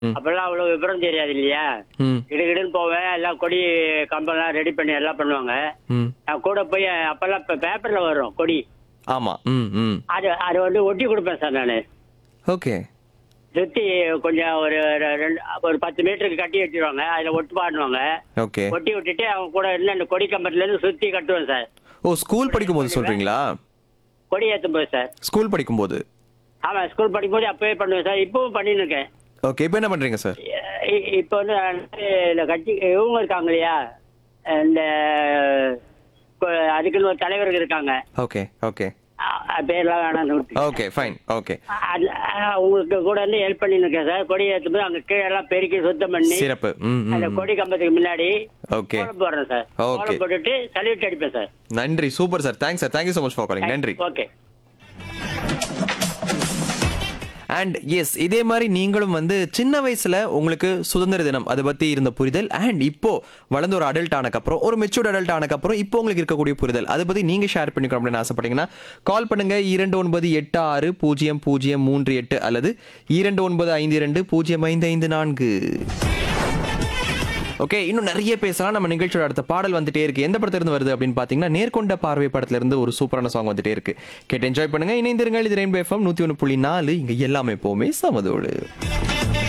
ம். அப்பெல்லாம் அவ்வளவு விவரம் தெரியாது இல்லையா ம் கிடுகிடுன்னு போவேன் எல்லாம் கொடி கம்பெல்லாம் ரெடி பண்ணி எல்லாம் பண்ணுவாங்க ம் நான் கூட போய் அப்பெல்லாம் இப்போ பேப்பர்ல வரும் கொடி ஆமா ம் ம் அது அது வந்து ஒட்டி கொடுப்பேன் சார் நான் ஓகே சுத்தி கொஞ்சம் ஒரு ரெ- ரெண்டு ஒரு பத்து மீட்டருக்கு கட்டி வச்சிருவாங்க அதுல ஒட்டு பாடுவாங்க ஓகே ஒட்டி விட்டுட்டு அவங்க கூட இருந்து அந்த கொடி கம்பத்துல இருந்து சுத்தி கட்டுவேன் சார் ஓ ஸ்கூல் படிக்கும்போது சொல்றீங்களா கொடி ஏத்தும் போது சார் ஸ்கூல் படிக்கும்போது ஆமா ஸ்கூல் படிக்கும்போது அப்பவே பண்ணுவேன் சார் இப்பவும் பண்ணின்னு இருக்கேன் ஓகே இப்போ என்ன பண்றீங்க சார் இ- இப்போ வந்து நான் வந்து இந்த கட்சி இவங்க இருக்காங்க இல்லையா இந்த கொ- அதுக்குன்னு ஒரு தலைவர்கள் இருக்காங்க ஓகே ஓகே அ- அது பேர்லாம் வேணாம் விட்டு ஓகே ஃபைன் ஓகே அது- அ- உங்களுக்கு கூட வந்து ஹெல்ப் பண்ணின்னு இருக்கேன் சார் கொடி ஏற்றும் போது அங்க கீழே எல்லாம் பெருக்கி சுத்தம் பண்ணி சிறப்பு ம் அந்த ம் கொடி கம்பத்துக்கு முன்னாடி ஓகே கோலம் போடுறேன் சார் Okay. கோலம் போட்டுட்டு சல்யூட் அடிப்பேன் சார் நன்றி super sir thanks sir thank you so much for calling நன்றி ஓகே அண்ட் எஸ் இதே மாதிரி நீங்களும் வந்து சின்ன வயசுல உங்களுக்கு சுதந்திர தினம் அதை பத்தி இருந்த புரிதல் அண்ட் இப்போ வளர்ந்து ஒரு அடல்ட் ஆனக்கப்புறம் ஒரு மெச்சூர்ட் அடல்ட் ஆனக்கப்புறம் இப்போ உங்களுக்கு இருக்கக்கூடிய புரிதல் அதை பத்தி நீங்க ஷேர் பண்ணிக்கணும் அப்படின்னு ஆசைப்பட்டீங்கன்னா கால் பண்ணுங்க இரண்டு ஒன்பது எட்டு ஆறு பூஜ்ஜியம் பூஜ்ஜியம் மூன்று எட்டு அல்லது இரண்டு ஒன்பது ஐந்து இரண்டு பூஜ்ஜியம் ஐந்து ஐந்து நான்கு ஓகே இன்னும் நிறைய பேசலாம் நம்ம நிகழ்ச்சியோட அடுத்த பாடல் வந்துட்டே இருக்கு எந்த படத்துல இருந்து வருது அப்படின்னு பாத்தீங்கன்னா நேர்கொண்ட பார்வை படத்துல இருந்து ஒரு சூப்பரான சாங் வந்துட்டே இருக்கு கேட்டு என்ஜாய் பண்ணுங்க இணைந்திருங்கள் இது ரெயின்போ எஃப்எம் நூத்தி ஒன்று புள்ளி நாலு இங்க எல்லாமே எப்பவுமே சமதோடு